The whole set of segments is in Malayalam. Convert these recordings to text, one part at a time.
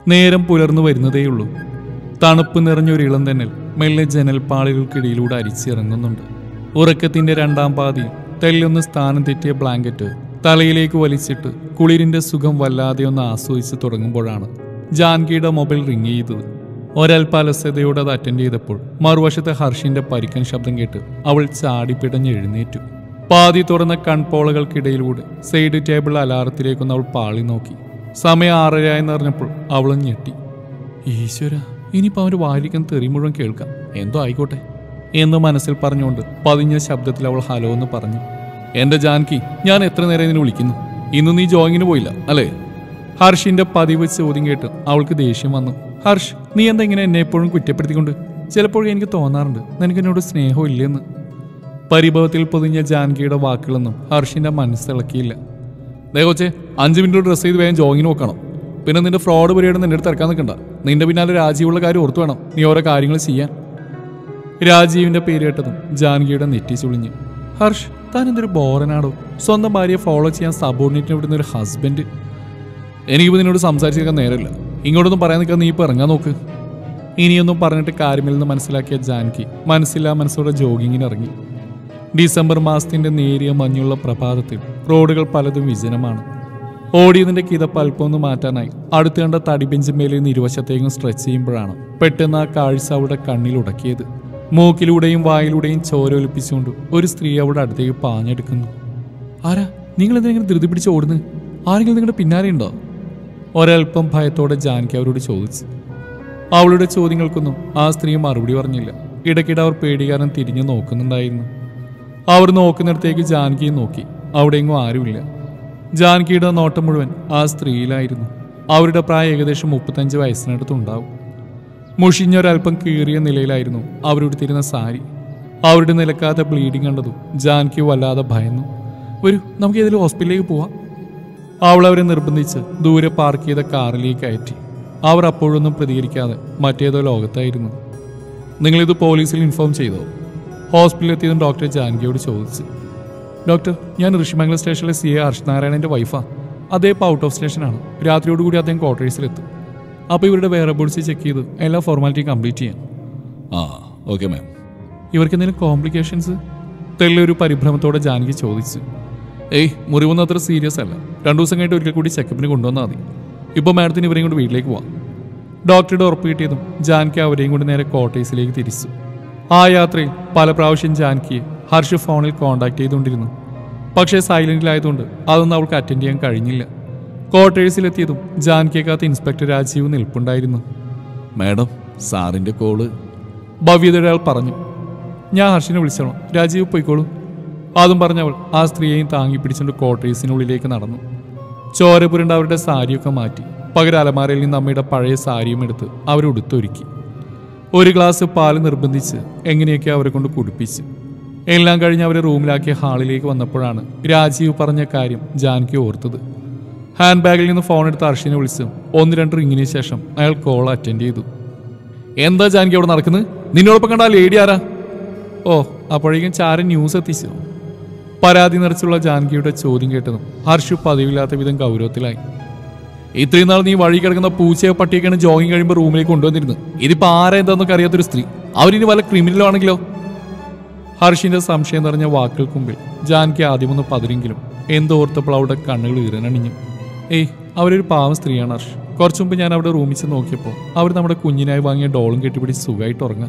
നേരം പുലർന്നു വരുന്നതേയുള്ളൂ തണുപ്പ് നിറഞ്ഞൊരു ഇളം തന്നെ മെല്ലെ ജനൽപ്പാളികൾക്കിടയിലൂടെ അരിച്ചിറങ്ങുന്നുണ്ട് ഉറക്കത്തിന്റെ രണ്ടാം പാതി തെല്ലൊന്ന് സ്ഥാനം തെറ്റിയ ബ്ലാങ്കറ്റ് തലയിലേക്ക് വലിച്ചിട്ട് കുളിരിന്റെ സുഖം വല്ലാതെ ഒന്ന് ആസ്വദിച്ച് തുടങ്ങുമ്പോഴാണ് ജാൻകിയുടെ മൊബൈൽ റിങ് ചെയ്തത് ഒരൽപ്പ അലസതയോടെ അത് അറ്റൻഡ് ചെയ്തപ്പോൾ മറുവശത്തെ ഹർഷിന്റെ പരിക്കൻ ശബ്ദം കേട്ട് അവൾ ചാടിപ്പിടഞ്ഞ് എഴുന്നേറ്റു പാതി തുറന്ന കൺപോളകൾക്കിടയിലൂടെ സൈഡ് ടേബിൾ അലാറത്തിലേക്കൊന്ന് അവൾ പാളി നോക്കി സമയം ആറരയായെന്ന് അറിഞ്ഞപ്പോൾ അവളും ഞെട്ടി ഈശ്വര ഇനിയിപ്പോൾ അവൻ്റെ വായിലിക്കാൻ തെറി മുഴുവൻ കേൾക്കാം എന്തോ ആയിക്കോട്ടെ എന്ന് മനസ്സിൽ പറഞ്ഞുകൊണ്ട് പതിഞ്ഞ ശബ്ദത്തിൽ അവൾ ഹലോ എന്ന് പറഞ്ഞു എന്റെ ജാൻകി ഞാൻ എത്ര നേരം നിന്നെ വിളിക്കുന്നു ഇന്ന് നീ ജോയിങ്ങിന് പോയില്ല അല്ലേ ഹർഷിന്റെ പതിവ് ചോദ്യം കേട്ട് അവൾക്ക് ദേഷ്യം വന്നു ഹർഷ് നീ എന്താ ഇങ്ങനെ എന്നെ എപ്പോഴും കുറ്റപ്പെടുത്തിക്കൊണ്ട് ചിലപ്പോഴും എനിക്ക് തോന്നാറുണ്ട് നിനക്ക് എന്നോട് സ്നേഹം ഇല്ലെന്ന് പരിഭവത്തിൽ പൊതിഞ്ഞ ജാൻകിയുടെ വാക്കുകളൊന്നും ഹർഷിന്റെ മനസ്സിളക്കിയില്ല ദേ കൊച്ചേ അഞ്ച് മിനിറ്റ് ഡ്രസ് ചെയ്ത് വേഗം ജോയിങ്ങിന് നോക്കണം പിന്നെ നിന്റെ ഫ്രോഡ് പരിപാടി നിന്റെ അടുത്ത് ഇറക്കാൻ നിൽക്കണ്ട നിന്റെ പിന്നാലെ രാജീവുള്ള കാര്യം ഓർത്തു വേണം നീ ഓരോ കാര്യങ്ങൾ ചെയ്യാൻ രാജീവിന്റെ പേര് കേട്ടതും ജാനകിയുടെ നെറ്റി ചുളിഞ്ഞു ഹർഷ് താൻ എന്തൊരു ബോറനാടോ സ്വന്തം ഭാര്യയെ ഫോളോ ചെയ്യാൻ സബോർഡിനേറ്റിനെ വിടുന്ന ഒരു ഹസ്ബൻഡ് എനിക്കിപ്പോൾ നിന്നോട് സംസാരിച്ചിരിക്കാൻ നേരമില്ല ഇങ്ങോട്ടൊന്നും പറയാൻ നിൽക്കാൻ നീ ഇപ്പോൾ ഇറങ്ങാൻ നോക്ക് ഇനിയൊന്നും പറഞ്ഞിട്ട് കാര്യമില്ലെന്ന് മനസ്സിലാക്കിയ ജാനകി മനസ്സില്ലാ മനസ്സോടെ ജോഗിങ്ങിന് ഇറങ്ങി ഡിസംബർ മാസത്തിന്റെ നേരിയ മഞ്ഞുള്ള പ്രഭാതത്തിൽ റോഡുകൾ പലതും വിജനമാണ് ഓടിയതിന്റെ കിതപ്പ് അല്പമൊന്ന് മാറ്റാനായി അടുത്ത് കണ്ട തടിബെഞ്ചിന്മേൽ നിന്ന് ഇരുവശത്തേക്കും സ്ട്രെച്ച് ചെയ്യുമ്പോഴാണ് പെട്ടെന്ന് ആ കാഴ്ച അവളുടെ കണ്ണിൽ ഉടക്കിയത് മൂക്കിലൂടെയും വായിലൂടെയും ചോര ഒലിപ്പിച്ചുകൊണ്ട് ഒരു സ്ത്രീ അവിടെ അടുത്തേക്ക് പാഞ്ഞെടുക്കുന്നു ആരാ നിങ്ങൾ എന്തെങ്കിലും ധൃതി പിടിച്ച് ഓടുന്നു ആരെങ്കിലും നിങ്ങളുടെ പിന്നാലെ ഉണ്ടോ ഒരൽപ്പം ഭയത്തോടെ ജാനകി അവരോട് ചോദിച്ചു അവളുടെ ചോദ്യങ്ങൾക്കൊന്നും ആ സ്ത്രീ മറുപടി പറഞ്ഞില്ല ഇടയ്ക്കിടെ അവർ പേടികാരൻ തിരിഞ്ഞു നോക്കുന്നുണ്ടായിരുന്നു അവർ നോക്കുന്നിടത്തേക്ക് ജാനകിയെ നോക്കി അവിടെയെങ്ങും ആരുമില്ല ജാനകിയുടെ നോട്ടം മുഴുവൻ ആ സ്ത്രീയിലായിരുന്നു അവരുടെ പ്രായം ഏകദേശം മുപ്പത്തഞ്ച് വയസ്സിനടുത്തുണ്ടാവും മുഷിഞ്ഞൊരൽപ്പം കീറിയ നിലയിലായിരുന്നു അവരുടുത്തിരുന്ന സാരി അവരുടെ നിലക്കാത്ത ബ്ലീഡിങ് കണ്ടതും ജാനകി വല്ലാതെ ഭയന്നു വരൂ നമുക്ക് ഏതെങ്കിലും ഹോസ്പിറ്റലിലേക്ക് പോവാം അവൾ അവരെ നിർബന്ധിച്ച് ദൂരെ പാർക്ക് ചെയ്ത കാറിലേക്ക് കയറ്റി അവർ അപ്പോഴൊന്നും പ്രതികരിക്കാതെ മറ്റേതോ ലോകത്തായിരുന്നു നിങ്ങളിത് പോലീസിൽ ഇൻഫോം ചെയ്തോ ഹോസ്പിറ്റലിൽ എത്തിയതും ഡോക്ടർ ജാനകിയോട് ചോദിച്ചു ഡോക്ടർ ഞാൻ ഋഷിമംഗലം സ്റ്റേഷനിലെ സി എ ഹർഷനാരായണൻ്റെ വൈഫാണ് അദ്ദേഹം ഇപ്പോൾ ഔട്ട് ഓഫ് സ്റ്റേഷനാണ് രാത്രിയോടുകൂടി അദ്ദേഹം ക്വാർട്ടേഴ്സിലെത്തും അപ്പോൾ ഇവരുടെ വേറബിൾസ് ചെക്ക് ചെയ്ത് എല്ലാ ഫോർമാലിറ്റിയും കംപ്ലീറ്റ് ചെയ്യാം ആ ഓക്കെ മാം ഇവർക്ക് എന്തെങ്കിലും കോംപ്ലിക്കേഷൻസ് തെല്ലൊരു പരിഭ്രമത്തോടെ ജാനകി ചോദിച്ചു ഏയ് മുറിവൊന്നും അത്ര സീരിയസ് അല്ല രണ്ടു ദിവസം കഴിഞ്ഞിട്ട് ഒരിക്കൽ കൂടി ചെക്കപ്പിന് കൊണ്ടുവന്നാൽ മതി ഇപ്പോൾ മാഡത്തിന് ഇവരെയും കൊണ്ട് വീട്ടിലേക്ക് പോവാം ഡോക്ടറുടെ ഉറപ്പ് കിട്ടിയതും ജാനകി അവരെയും കൊണ്ട് നേരെ കോട്ടേഴ്സിലേക്ക് തിരിച്ചു ആ യാത്രയിൽ പല പ്രാവശ്യം ജാനകിയെ ഹർഷ് ഫോണിൽ കോൺടാക്ട് ചെയ്തുകൊണ്ടിരുന്നു പക്ഷേ സൈലന്റിലായതുകൊണ്ട് അതൊന്നും അവൾക്ക് അറ്റൻഡ് ചെയ്യാൻ കഴിഞ്ഞില്ല ക്വാർട്ടേഴ്സിലെത്തിയതും ജാനകിയെക്കാത്ത ഇൻസ്പെക്ടർ രാജീവ് നിൽപ്പുണ്ടായിരുന്നു മാഡം സാറിൻ്റെ കോള് ഭവ്യതയുടെ ആൾ പറഞ്ഞു ഞാൻ ഹർഷിനെ വിളിച്ചോളാം രാജീവ് പോയിക്കോളൂ അതും പറഞ്ഞവൾ ആ സ്ത്രീയെയും താങ്ങി പിടിച്ചുകൊണ്ട് ക്വാർട്ടേഴ്സിനുള്ളിലേക്ക് നടന്നു ചോര പുരണ്ട അവരുടെ സാരിയൊക്കെ മാറ്റി പകരം അലമാരയിൽ നിന്ന് അമ്മയുടെ പഴയ സാരിയും എടുത്ത് അവരുടുത്തൊരുക്കി ഒരു ഗ്ലാസ് പാല് നിർബന്ധിച്ച് എങ്ങനെയൊക്കെ അവരെ കൊണ്ട് കുടിപ്പിച്ചു എല്ലാം കഴിഞ്ഞ് അവരെ റൂമിലാക്കിയ ഹാളിലേക്ക് വന്നപ്പോഴാണ് രാജീവ് പറഞ്ഞ കാര്യം ജാനകി ഓർത്തത് ഹാൻഡ് ബാഗിൽ നിന്ന് ഫോൺ എടുത്ത് അർഷിനെ വിളിച്ചു ഒന്ന് രണ്ട് റിങ്ങിന് ശേഷം അയാൾ കോൾ അറ്റൻഡ് ചെയ്തു എന്താ ജാനകി അവിടെ നടക്കുന്നത് നിന്നോടൊപ്പം കണ്ട ആ ലേഡി ആരാ ഓ അപ്പോഴേക്കും ചാരൻ ന്യൂസ് എത്തിച്ചു പരാതി നിറച്ചുള്ള ജാനകിയുടെ ചോദ്യം കേട്ടതും ഹർഷു പതിവില്ലാത്ത വിധം ഗൗരവത്തിലായി ഇത്രയും നാൾ നീ വഴി കിടക്കുന്ന പൂച്ചയോ പട്ടിയൊക്കെയാണ് ജോഗിങ് കഴിയുമ്പോൾ റൂമിലേക്ക് കൊണ്ടുവന്നിരുന്നത് ഇതിപ്പോ ആരാ എന്താന്നൊക്കെ അറിയാത്തൊരു സ്ത്രീ അവരിനി വല്ല ക്രിമിനലോ ആണെങ്കിലോ ഹർഷിന്റെ സംശയം നിറഞ്ഞ വാക്കുകൾക്ക് മുമ്പിൽ ജാനകി ആദ്യമൊന്ന് പതിരെങ്കിലും എന്തോർത്തപ്പോൾ അവളുടെ കണ്ണുകൾ ഈറനണിഞ്ഞു ഏയ് അവരൊരു പാവം സ്ത്രീയാണ് ഹർഷ് കുറച്ചു മുമ്പ് ഞാൻ അവിടെ റൂമിൽ ചെന്ന് നോക്കിയപ്പോൾ അവർ നമ്മുടെ കുഞ്ഞിനായി വാങ്ങിയ ഡോളും കെട്ടിപ്പിടിച്ച് സുഖമായിട്ട് ഉറങ്ങാം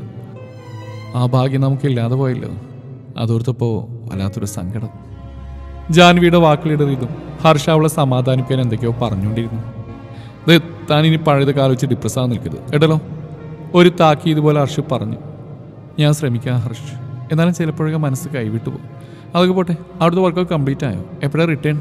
ആ ഭാഗ്യം നമുക്ക് ഇല്ലാതെ പോയല്ലോ അതോർത്തപ്പോൾ വല്ലാത്തൊരു സങ്കടം ജാൻവിയുടെ വാക്കുകളിടറിയതും ഹർഷ അവളെ സമാധാനിക്കാൻ എന്തൊക്കെയോ പറഞ്ഞുകൊണ്ടിരുന്നു ദേ, താൻ ഇനി പഴയത് കാലോചിച്ച് ഡിപ്രസ് ആകാൻ നിൽക്കരുത് കേട്ടല്ലോ ഒരു താക്കി ഇതുപോലെ ഹർഷ് പറഞ്ഞു ഞാൻ ശ്രമിക്കാം ഹർഷ് എന്നാലും ചിലപ്പോഴൊക്കെ മനസ്സ് കൈവിട്ടു പോകും അതൊക്കെ പോട്ടെ അവിടുത്തെ വർക്കൊക്കെ കംപ്ലീറ്റ് ആയോ എപ്പോഴാണ് റിട്ടേൺ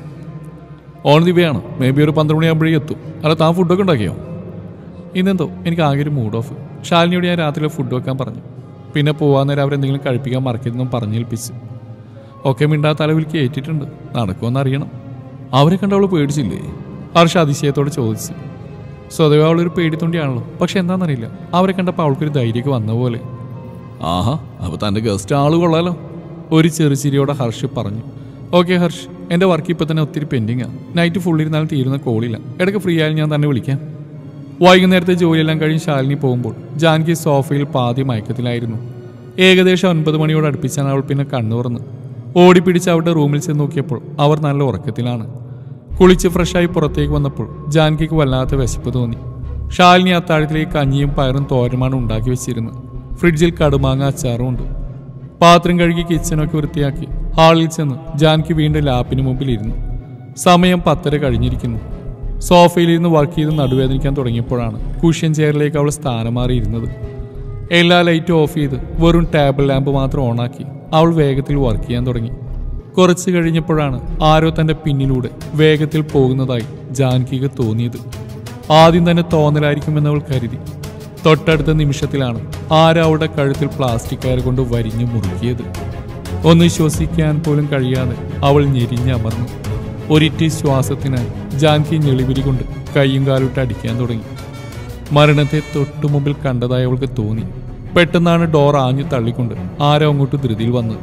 ഓൺ ദി വേ ആണ് മേ ബി ഒരു പന്ത്രണ്ട് മണിയാകുമ്പോഴേക്കും എത്തും അല്ല താൻ ഫുഡൊക്കെ ഉണ്ടാക്കിയോ ഇന്നെന്തോ എനിക്ക് ആകെ ഒരു മൂഡ് ഓഫ് ഷാലിനിയോട് ഞാൻ രാത്രി ഫുഡ് വെക്കാൻ പറഞ്ഞു പിന്നെ പോവാൻ നേരം അവരെന്തെങ്കിലും കഴിപ്പിക്കാൻ മറക്കരുതെന്നും പറഞ്ഞേൽപ്പിച്ചു ഒക്കെ മിണ്ടാ തലവിലേക്ക് ഏറ്റിട്ടുണ്ട് നടക്കുമെന്ന് അറിയണം അവരെ കണ്ട അവള് പേടിച്ചില്ലേ ഹർഷ അതിശയത്തോടെ ചോദിച്ചു സ്വതവേ അവളൊരു പേടിത്തൊണ്ടിയാണല്ലോ പക്ഷെ എന്താണെന്നറിയില്ല അവരെ കണ്ടപ്പോൾ അവൾക്കൊരു ധൈര്യമൊക്കെ വന്ന പോലെ ആഹാ അപ്പോൾ തൻ്റെ ഗസ്റ്റ് ആള് കൊള്ളാലോ ഒരു ചെറുചിരിയോടെ ഹർഷ് പറഞ്ഞു ഓക്കെ ഹർഷ് എൻ്റെ വർക്ക് ഇപ്പം തന്നെ ഒത്തിരി പെൻഡിങ്ങാണ് നൈറ്റ് ഫുൾ ഇരുന്നാലും തീരുന്ന കോളില്ല ഇടയ്ക്ക് ഫ്രീ ആയാലും ഞാൻ തന്നെ വിളിക്കാം വൈകുന്നേരത്തെ ജോലിയെല്ലാം കഴിഞ്ഞ് ശാലിനി പോകുമ്പോൾ ജാൻകി സോഫയിൽ പാതി മയക്കത്തിലായിരുന്നു ഏകദേശം ഒൻപത് മണിയോട് അടുപ്പിച്ചാണ് അവൾ പിന്നെ കണ്ണു തുറന്ന് ഓടിപ്പിടിച്ച് അവരുടെ റൂമിൽ ചെന്ന് നോക്കിയപ്പോൾ അവർ നല്ല ഉറക്കത്തിലാണ് കുളിച്ച് ഫ്രഷായി പുറത്തേക്ക് വന്നപ്പോൾ ജാൻകിക്ക് വല്ലാത്ത വിശപ്പ് തോന്നി ഷാലിനി അത്താഴത്തിലേക്ക് കഞ്ഞിയും പയറും തോരനുമാണ് ഉണ്ടാക്കി വെച്ചിരുന്നത് ഫ്രിഡ്ജിൽ കടുമാങ്ങ അച്ചാറും ഉണ്ട് പാത്രം കഴുകി കിച്ചണൊക്കെ വൃത്തിയാക്കി ഹാളിൽ ചെന്ന് ജാൻകി വീണ്ടും ലാപ്പിന് മുമ്പിൽ ഇരുന്നു സമയം പത്തര കഴിഞ്ഞിരിക്കുന്നു സോഫയിലിരുന്ന് വർക്ക് ചെയ്ത് നടുവേദനിക്കാൻ തുടങ്ങിയപ്പോഴാണ് കുഷ്യൻ ചെയറിലേക്ക് അവൾ സ്ഥാനം മാറിയിരുന്നത് എല്ലാ ലൈറ്റും ഓഫ് ചെയ്ത് വെറും ടേബിൾ ലാമ്പ് മാത്രം ഓണാക്കി അവൾ വേഗത്തിൽ വർക്ക് ചെയ്യാൻ തുടങ്ങി കുറച്ച് കഴിഞ്ഞപ്പോഴാണ് ആരോ തന്റെ പിന്നിലൂടെ വേഗത്തിൽ പോകുന്നതായി ജാൻകിക്ക് തോന്നിയത് ആദ്യം തന്നെ തോന്നലായിരിക്കുമെന്ന് അവൾ കരുതി തൊട്ടടുത്ത നിമിഷത്തിലാണ് ആരോ അവളുടെ കഴുത്തിൽ പ്ലാസ്റ്റിക് കയർ കൊണ്ട് വരിഞ്ഞു മുറുക്കിയത് ഒന്ന് ശ്വസിക്കാൻ പോലും കഴിയാതെ അവൾ ഞെരിഞ്ഞമർന്നു ഒരിറ്റി ശ്വാസത്തിനായി ജാൻകി ഞെളിവിരി കൊണ്ട് കൈയും കാലിട്ട് അടിക്കാൻ തുടങ്ങി മരണത്തെ തൊട്ടു മുമ്പിൽ കണ്ടതായി അവൾക്ക് തോന്നി പെട്ടെന്നാണ് ഡോർ ആഞ്ഞു തള്ളിക്കൊണ്ട് ആരോ അങ്ങോട്ട് ധൃതിയിൽ വന്നത്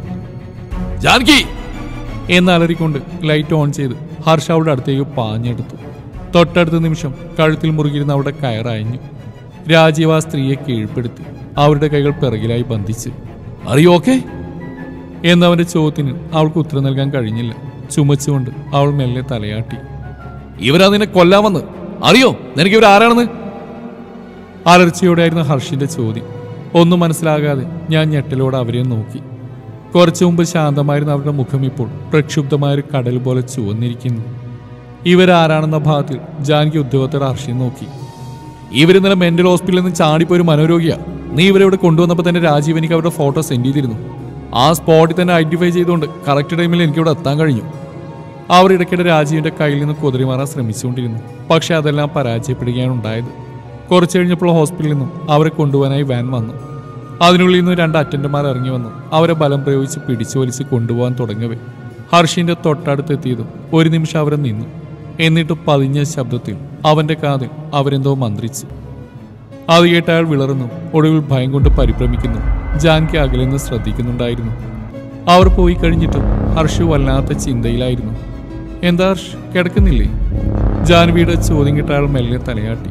ജാനകി എന്ന് അലറിക്കൊണ്ട് ലൈറ്റ് ഓൺ ചെയ്ത് ഹർഷ അവളുടെ അടുത്തേക്ക് പാഞ്ഞെടുത്തു തൊട്ടടുത്ത നിമിഷം കഴുത്തിൽ മുറുകിയിരുന്ന അവളുടെ കയറയഞ്ഞു രാജീവ് ആ സ്ത്രീയെ കീഴ്പ്പെടുത്തി അവരുടെ കൈകൾ പിറകിലായി ബന്ധിച്ച് അറിയോ ഓക്കെ എന്നവന്റെ ചോദ്യത്തിന് അവൾക്ക് ഉത്തരം നൽകാൻ കഴിഞ്ഞില്ല ചുമച്ചുകൊണ്ട് അവൾ മെല്ലെ തലയാട്ടി ഇവരാ നിന്നെ കൊല്ലാമെന്ന് അറിയോ നിനക്ക് ഇവരാരാണെന്ന് അലർച്ചയോടെയായിരുന്നു ഹർഷിന്റെ ചോദ്യം ഒന്നും മനസ്സിലാകാതെ ഞാൻ ഞെട്ടലോടെ അവരെ നോക്കി കുറച്ചു മുമ്പ് ശാന്തമായിരുന്ന അവരുടെ മുഖം ഇപ്പോൾ പ്രക്ഷുബ്ധമായൊരു കടൽ പോലെ ചുവന്നിരിക്കുന്നു ഇവരാരാണെന്ന ഭാഗത്തിൽ ജാനകി ഉദ്യോഗസ്ഥർ ഹർഷിയെ നോക്കി ഇവർ ഇന്നലെ മെന്റൽ ഹോസ്പിറ്റലിൽ നിന്ന് ചാടിപ്പോയി ഒരു മനോരോഗിയാ നീ ഇവരെ ഇവിടെ കൊണ്ടുവന്നപ്പോൾ തന്നെ രാജീവ് എനിക്ക് അവരുടെ ഫോട്ടോ സെൻഡ് ചെയ്തിരുന്നു ആ സ്പോട്ടിൽ തന്നെ ഐഡന്റിഫൈ ചെയ്തുകൊണ്ട് കറക്റ്റ് ടൈമിൽ എനിക്ക് ഇവിടെ എത്താൻ കഴിഞ്ഞു അവർ ഇടയ്ക്കിടെ രാജീവിന്റെ കയ്യിൽ നിന്ന് കുതിരി മാറാൻ ശ്രമിച്ചുകൊണ്ടിരുന്നു പക്ഷെ അതെല്ലാം പരാജയപ്പെടുകയാണ് ഉണ്ടായത് കുറച്ചു കഴിഞ്ഞപ്പോൾ ഹോസ്പിറ്റലിൽ നിന്നും അവരെ കൊണ്ടുപോകാനായി വാൻ വന്നു അതിനുള്ളിൽ നിന്ന് രണ്ട് അറ്റൻഡർമാർ ഇറങ്ങി വന്നു അവരെ ബലം പ്രയോഗിച്ച് പിടിച്ചു വലിച്ച് കൊണ്ടുപോകാൻ തുടങ്ങവേ ഹർഷിന്റെ തൊട്ടടുത്തെത്തിയതും ഒരു നിമിഷം അവരെ നിന്നു എന്നിട്ട് പതിഞ്ഞ ശബ്ദത്തിൽ അവന്റെ കാതിൽ അവരെന്തോ മന്ത്രിച്ചു അത് കേട്ട് അയാൾ വിളർന്നു ഒടുവിൽ ഭയം കൊണ്ട് പരിഭ്രമിക്കുന്നു ജാൻകി അകലെ നിന്ന് ശ്രദ്ധിക്കുന്നുണ്ടായിരുന്നു അവർ പോയി കഴിഞ്ഞിട്ടും ഹർഷു വല്ലാത്ത ചിന്തയിലായിരുന്നു എന്താ ഹർഷ് കിടക്കുന്നില്ലേ ജാൻവിയുടെ ചോദ്യം കേട്ട അയാൾ മെല്ലെ തലയാട്ടി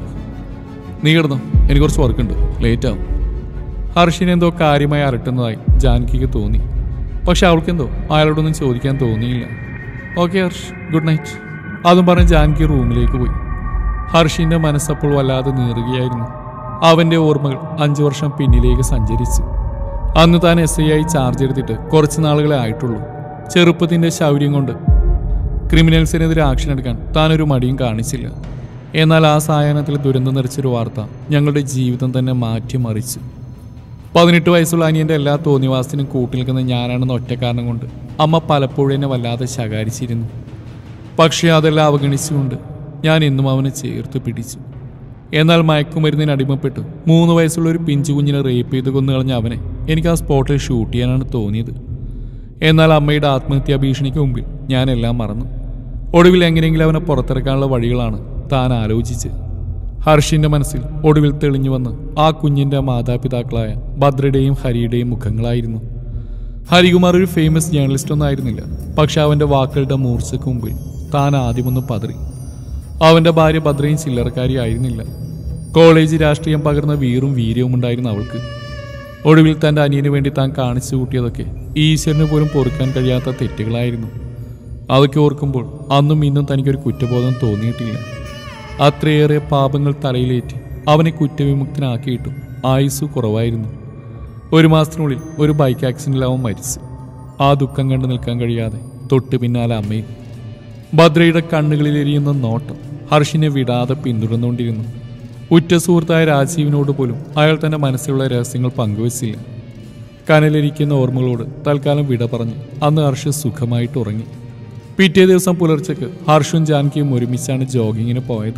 നീ കിടന്നോ എനിക്ക് കുറച്ച് വർക്കുണ്ട് ലേറ്റ് ആവും ഹർഷിന് എന്തോ കാര്യമായി അരട്ടുന്നതായി ജാൻകിക്ക് തോന്നി പക്ഷെ അവൾക്കെന്തോ അയാളോടൊന്നും ചോദിക്കാൻ തോന്നിയില്ല ഓക്കെ ഹർഷ് ഗുഡ് നൈറ്റ് അതും പറഞ്ഞ് ജാൻകി റൂമിലേക്ക് പോയി ഹർഷിന്റെ മനസ്സപ്പോൾ വല്ലാതെ നീറുകയായിരുന്നു അവന്റെ ഓർമ്മകൾ അഞ്ചു വർഷം പിന്നിലേക്ക് സഞ്ചരിച്ചു അന്ന് താൻ എസ് ഐ ആയി ചാർജ് എടുത്തിട്ട് കുറച്ച് നാളുകളെ ആയിട്ടുള്ളൂ ചെറുപ്പത്തിന്റെ ശൗര്യം കൊണ്ട് ക്രിമിനൽസിനെതിരെ ആക്ഷൻ എടുക്കാൻ താനൊരു മടിയും കാണിച്ചില്ല എന്നാൽ ആ സായാഹ്നത്തിൽ ദുരന്തം നിറച്ചൊരു വാർത്ത ഞങ്ങളുടെ ജീവിതം തന്നെ മാറ്റിമറിച്ചു പതിനെട്ട് വയസ്സുള്ള അനിയൻ്റെ എല്ലാ തോന്നിവാസത്തിനും കൂട്ടി നിൽക്കുന്ന ഞാനാണെന്ന ഒറ്റ കാരണം കൊണ്ട് അമ്മ പലപ്പോഴും എന്നെ വല്ലാതെ ശകാരിച്ചിരുന്നു പക്ഷേ അതെല്ലാം അവഗണിച്ചുകൊണ്ട് ഞാൻ എന്നും അവനെ ചേർത്ത് പിടിച്ചു എന്നാൽ മയക്കുമരുന്നിന് അടിമപ്പെട്ട് മൂന്ന് വയസ്സുള്ള ഒരു പിഞ്ചു കുഞ്ഞിനെ റേപ്പ് ചെയ്ത് കൊന്നു കളഞ്ഞ അവനെ എനിക്ക് ആ സ്പോട്ടിൽ ഷൂട്ട് ചെയ്യാനാണ് തോന്നിയത് എന്നാൽ അമ്മയുടെ ആത്മഹത്യാ ഭീഷണിക്ക് മുമ്പിൽ ഞാൻ എല്ലാം മറന്നു ഒടുവിൽ എങ്ങനെയെങ്കിലും അവനെ പുറത്തിറക്കാനുള്ള വഴികളാണ് താൻ ആലോചിച്ച് ഹർഷിന്റെ മനസ്സിൽ ഒടുവിൽ തെളിഞ്ഞു വന്ന് ആ കുഞ്ഞിന്റെ മാതാപിതാക്കളായ ഭദ്രയുടെയും ഹരിയുടെയും മുഖങ്ങളായിരുന്നു ഹരികുമാർ ഒരു ഫേമസ് ജേർണലിസ്റ്റ് ഒന്നും ആയിരുന്നില്ല പക്ഷെ അവന്റെ വാക്കുകളുടെ മൂർച്ചയ്ക്ക് മുമ്പിൽ താൻ ആദ്യമൊന്ന് പതറി അവന്റെ ഭാര്യ ഭദ്രയും ചില്ലറക്കാരി ആയിരുന്നില്ല കോളേജ് രാഷ്ട്രീയം പകർന്ന വീറും വീര്യവും ഉണ്ടായിരുന്നു അവൾക്ക് ഒടുവിൽ തന്റെ അനിയന് വേണ്ടി താൻ കാണിച്ചു കൂട്ടിയതൊക്കെ ഈശ്വരന് പോലും പൊറുക്കാൻ കഴിയാത്ത തെറ്റുകളായിരുന്നു അതൊക്കെ ഓർക്കുമ്പോൾ അന്നും ഇന്നും തനിക്കൊരു കുറ്റബോധം തോന്നിയിട്ടില്ല അത്രയേറെ പാപങ്ങൾ തലയിലേറ്റി അവനെ കുറ്റവിമുക്തനാക്കിയിട്ടും ആയുസ് കുറവായിരുന്നു ഒരു മാസത്തിനുള്ളിൽ ഒരു ബൈക്ക് ആക്സിഡന്റിൽ അവൻ മരിച്ചു ആ ദുഃഖം കണ്ടു നിൽക്കാൻ കഴിയാതെ തൊട്ട് പിന്നാലെ അമ്മയും ഭദ്രയുടെ കണ്ണുകളിൽ എരിയുന്ന നോട്ടം ഹർഷിനെ വിടാതെ പിന്തുടർന്നുകൊണ്ടിരുന്നു ഉറ്റ സുഹൃത്തായ രാജീവിനോട് പോലും അയാൾ തന്റെ മനസ്സിലുള്ള രഹസ്യങ്ങൾ പങ്കുവച്ചില്ല കനലിരിക്കുന്ന ഓർമ്മകളോട് തൽക്കാലം വിട പറഞ്ഞു അന്ന് ഹർഷ് സുഖമായിട്ട് ഉറങ്ങി പിറ്റേ ദിവസം പുലർച്ചയ്ക്ക് ഹർഷും ജാനകിയും ഒരുമിച്ചാണ് ജോഗിങ്ങിന് പോയത്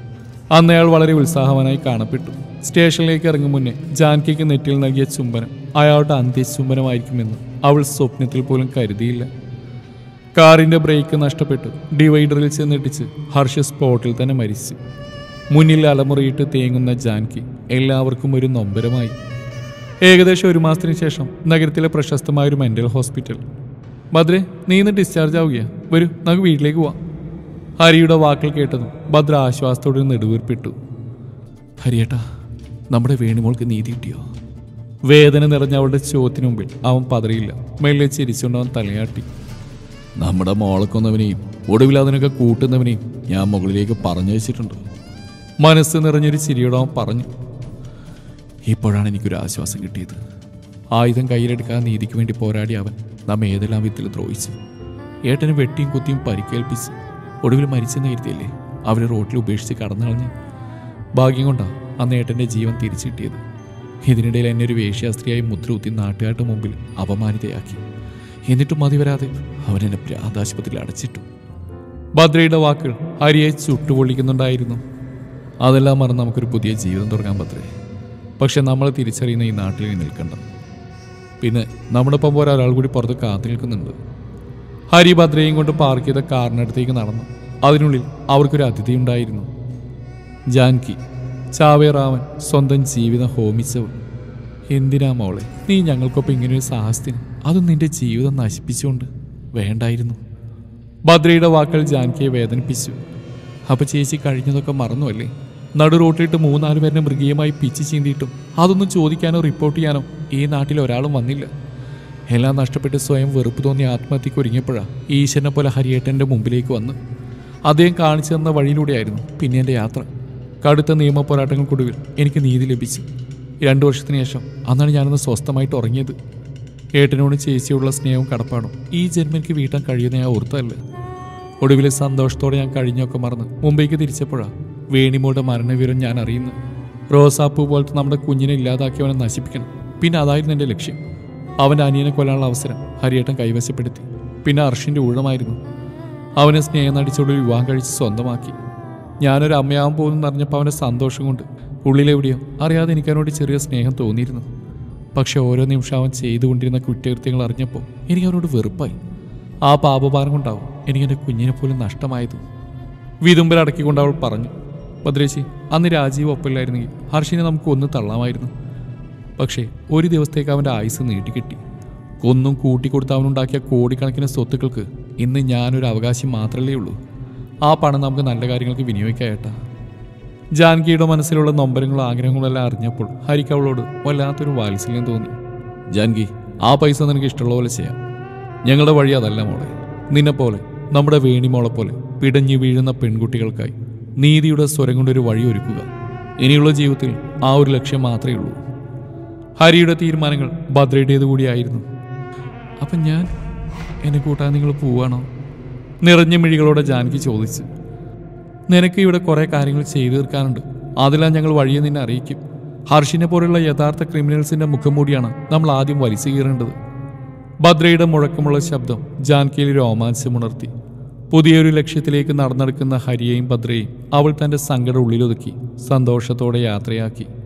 അന്ന് അയാൾ വളരെ ഉത്സാഹവാനായി കാണപ്പെട്ടു സ്റ്റേഷനിലേക്ക് ഇറങ്ങും മുന്നേ ജാനകിക്ക് നെറ്റിൽ നൽകിയ ചുംബനം അയാളുടെ അന്ത്യചുംബനമായിരിക്കുമെന്ന് അവൾ സ്വപ്നത്തിൽ പോലും കരുതിയില്ല കാറിന്റെ ബ്രേക്ക് നഷ്ടപ്പെട്ടു ഡിവൈഡറിൽ ചെന്നിടിച്ച് ഹർഷ സ്പോട്ടിൽ തന്നെ മരിച്ചു മുന്നിൽ അലമുറയിട്ട് തേങ്ങുന്ന ജാൻകി എല്ലാവർക്കും ഒരു നൊമ്പരമായി ഏകദേശം ഒരു മാസത്തിന് ശേഷം നഗരത്തിലെ പ്രശസ്തമായ ഒരു മെന്റൽ ഹോസ്പിറ്റൽ ഭദ്രെ നീ ഇന്ന് ഡിസ്ചാർജ് ആവുകയാ വരൂ നമുക്ക് വീട്ടിലേക്ക് പോവാം ഹരിയുടെ വാക്കുകൾ കേട്ടതും ഭദ്ര ആശ്വാസത്തോടെ നെടുവീർപ്പിട്ടു ഹരിയേട്ടാ നമ്മുടെ വേണുമോൾക്ക് നീതി കിട്ടിയോ വേദന നിറഞ്ഞ അവളുടെ ചോദ്യത്തിന് മുമ്പിൽ അവൻ പതറിയില്ല മെല്ലെ ചിരിച്ചുകൊണ്ട് അവൻ തലയാട്ടി നമ്മുടെ മോളെ കൊന്നവനെയും ഒടുവിൽ അതിനൊക്കെ കൂട്ടുന്നവനെയും ഞാൻ മുകളിലേക്ക് പറഞ്ഞു വെച്ചിട്ടുണ്ട് മനസ്സ് നിറഞ്ഞൊരു ചിരിയോടെ അവൻ പറഞ്ഞു ഇപ്പോഴാണ് എനിക്കൊരു ആശ്വാസം കിട്ടിയത് ആയുധം കയ്യിലെടുക്കാതെ നീതിക്ക് വേണ്ടി പോരാടി അവൻ നമ്മെ ഏതെല്ലാം വിത്തിൽ ദ്രോഹിച്ചു ഏട്ടന് വെട്ടിയും കുത്തിയും പരിക്കേൽപ്പിച്ച് ഒടുവിൽ മരിച്ചെന്ന് കരുതിയല്ലേ അവരെ റോട്ടിൽ ഉപേക്ഷിച്ച് കടന്നു കളഞ്ഞ് ഭാഗ്യം കൊണ്ടാണ് അന്ന് ഏട്ടൻ്റെ ജീവൻ തിരിച്ചു കിട്ടിയത് ഇതിനിടയിൽ എന്നെ ഒരു വേശ്യാസ്ത്രീയായി മുദ്രകുത്തി നാട്ടുകാരുടെ മുമ്പിൽ അപമാനിതയാക്കി എന്നിട്ടും മതി വരാതെ അവൻ എന്നെ പ്രാന്താശുപത്രിയിൽ അടച്ചിട്ടു ഭദ്രയുടെ വാക്കുകൾ ഹരിയെ ചുട്ടുപൊള്ളിക്കുന്നുണ്ടായിരുന്നു അതെല്ലാം മറന്ന് നമുക്കൊരു പുതിയ ജീവിതം തുടങ്ങാൻ ഭദ്രേ പക്ഷെ നമ്മൾ തിരിച്ചറിയുന്ന ഈ നാട്ടിൽ ഇനി നിൽക്കണ്ട പിന്നെ നമ്മുടെ ഒപ്പം പോലെ ഒരാൾ കൂടി പുറത്ത് കാത്തു നിൽക്കുന്നുണ്ട് ഹരി ഭദ്രയും കൊണ്ട് പാർക്ക് ചെയ്ത കാറിനടുത്തേക്ക് നടന്നു അതിനുള്ളിൽ അവർക്കൊരു അതിഥി ഉണ്ടായിരുന്നു ജാൻകി ചാവേറാമൻ സ്വന്തം ജീവിതം ഹോമിച്ചവൾ എന്തിനാ മോളെ നീ ഞങ്ങൾക്കൊപ്പം ഇങ്ങനെയൊരു സാഹസത്തിന് അതും നിന്റെ ജീവിതം നശിപ്പിച്ചുകൊണ്ട് വേണ്ടായിരുന്നു ഭദ്രയുടെ വാക്കുകൾ ജാൻകിയെ വേദനിപ്പിച്ചു അപ്പൊ ചേച്ചി കഴിഞ്ഞതൊക്കെ മറന്നുവല്ലേ നടു റോട്ടിലിട്ട് മൂന്നാല് പേരെ മൃഗീയമായി പിച്ച് ചീന്തിയിട്ടും അതൊന്നും ചോദിക്കാനോ റിപ്പോർട്ട് ചെയ്യാനോ ഈ നാട്ടിൽ ഒരാളും വന്നില്ല എല്ലാം നഷ്ടപ്പെട്ട് സ്വയം വെറുപ്പ് തോന്നി ആത്മഹത്യക്ക് ഒരുങ്ങിയപ്പോഴാ ഈശ്വരനെ പോലെ ഹരിയേട്ടൻ്റെ മുമ്പിലേക്ക് വന്ന് അദ്ദേഹം കാണിച്ചു തന്ന വഴിയിലൂടെയായിരുന്നു പിന്നെ എൻ്റെ യാത്ര കടുത്ത നിയമ പോരാട്ടങ്ങൾക്കൊടുവിൽ എനിക്ക് നീതി ലഭിച്ചു രണ്ടു വർഷത്തിന് ശേഷം അന്നാണ് ഞാനൊന്ന് സ്വസ്ഥമായിട്ട് ഉറങ്ങിയത് ഏട്ടനോട് ചേച്ചിയുള്ള സ്നേഹവും കടപ്പാടും ഈ ജന്മയ്ക്ക് വീട്ടാൻ കഴിയുന്ന ഞാൻ ഓർത്തല്ല ഒടുവിലെ സന്തോഷത്തോടെ ഞാൻ കഴിഞ്ഞൊക്കെ മറന്ന് മുംബൈക്ക് തിരിച്ചപ്പോഴാണ് വേണിമോളുടെ മരണവിവരം ഞാൻ അറിയുന്നു റോസാപ്പൂ പോലത്തെ നമ്മുടെ കുഞ്ഞിനെ ഇല്ലാതാക്കിയവനെ നശിപ്പിക്കണം പിന്നെ അതായിരുന്നു എൻ്റെ ലക്ഷ്യം അവൻ്റെ അനിയനെ കൊല്ലാനുള്ള അവസരം ഹരിയേട്ടൻ കൈവശപ്പെടുത്തി പിന്നെ അർഷിൻ്റെ ഊഴമായിരുന്നു അവനെ സ്നേഹം നടിച്ചോട് വിവാഹം കഴിച്ച് സ്വന്തമാക്കി ഞാനൊരു അമ്മയാവാൻ പോകുന്നു അറിഞ്ഞപ്പോൾ അവൻ്റെ സന്തോഷം കൊണ്ട് ഉള്ളിലെവിടെയോ അറിയാതെ എനിക്ക് അവനോട് ചെറിയ സ്നേഹം തോന്നിയിരുന്നു പക്ഷെ ഓരോ നിമിഷം അവൻ ചെയ്തുകൊണ്ടിരുന്ന കുറ്റകൃത്യങ്ങൾ അറിഞ്ഞപ്പോൾ എനിക്ക് അവനോട് വെറുപ്പായി ആ പാപഭാരം കൊണ്ടാവും എനിക്ക് എൻ്റെ കുഞ്ഞിനെ പോലും നഷ്ടമായത് വിതുമ്പൽ അടക്കിക്കൊണ്ട് അവൾ പറഞ്ഞു ഭദ്രേശി അന്ന് രാജീവ് ഒപ്പമില്ലായിരുന്നെങ്കിൽ ഹർഷിനെ നമുക്ക് ഒന്ന് തള്ളാമായിരുന്നു പക്ഷേ ഒരു ദിവസത്തേക്ക് അവൻ്റെ ആയുസ് നീട്ടിക്കിട്ടി കൊന്നും കൂട്ടിക്കൊടുത്ത് അവനുണ്ടാക്കിയ കോടിക്കണക്കിന് സ്വത്തുക്കൾക്ക് ഇന്ന് ഞാനൊരു അവകാശം മാത്രമല്ലേ ഉള്ളൂ ആ പണം നമുക്ക് നല്ല കാര്യങ്ങൾക്ക് വിനിയോഗിക്കാം ഏട്ടാ ജാനകിയുടെ മനസ്സിലുള്ള നൊമ്പരങ്ങളും ആഗ്രഹങ്ങളും എല്ലാം അറിഞ്ഞപ്പോൾ ഹരിക്ക് അവളോട് വല്ലാത്തൊരു വാത്സല്യം തോന്നി ജാനകി ആ പൈസ നിനക്ക് ഇഷ്ടമുള്ള പോലെ ചെയ്യാം ഞങ്ങളുടെ വഴി അതല്ല മോളെ നിന്നെ പോലെ നമ്മുടെ വേണിമോളെ പോലെ പിടഞ്ഞു വീഴുന്ന പെൺകുട്ടികൾക്കായി നീതിയുടെ സ്വരം കൊണ്ടൊരു വഴി ഒരുക്കുക ഇനിയുള്ള ജീവിതത്തിൽ ആ ഒരു ലക്ഷ്യം മാത്രമേ ഉള്ളൂ ഹരിയുടെ തീരുമാനങ്ങൾ ഭദ്രയുടേത് കൂടിയായിരുന്നു അപ്പം ഞാൻ എന്നെ കൂട്ടാൻ നിങ്ങൾ പോവാണോ നിറഞ്ഞ മിഴികളോടെ ജാനകി ചോദിച്ചു നിനക്ക് ഇവിടെ കുറേ കാര്യങ്ങൾ ചെയ്തു തീർക്കാനുണ്ട് അതെല്ലാം ഞങ്ങൾ വഴിയെ നിന്നെ അറിയിക്കും ഹർഷിനെ പോലുള്ള യഥാർത്ഥ ക്രിമിനൽസിന്റെ മുഖം മൂടിയാണ് നമ്മൾ ആദ്യം വലിച്ചു കീറേണ്ടത് ഭദ്രയുടെ മുഴക്കമുള്ള ശബ്ദം ജാൻകിയിൽ രോമാഞ്ചമുണർത്തി പുതിയൊരു ലക്ഷ്യത്തിലേക്ക് നടന്നെടുക്കുന്ന ഹരിയെയും ഭദ്രയെയും അവൾ തന്റെ സങ്കടം ഉള്ളിലൊതുക്കി സന്തോഷത്തോടെ യാത്രയാക്കി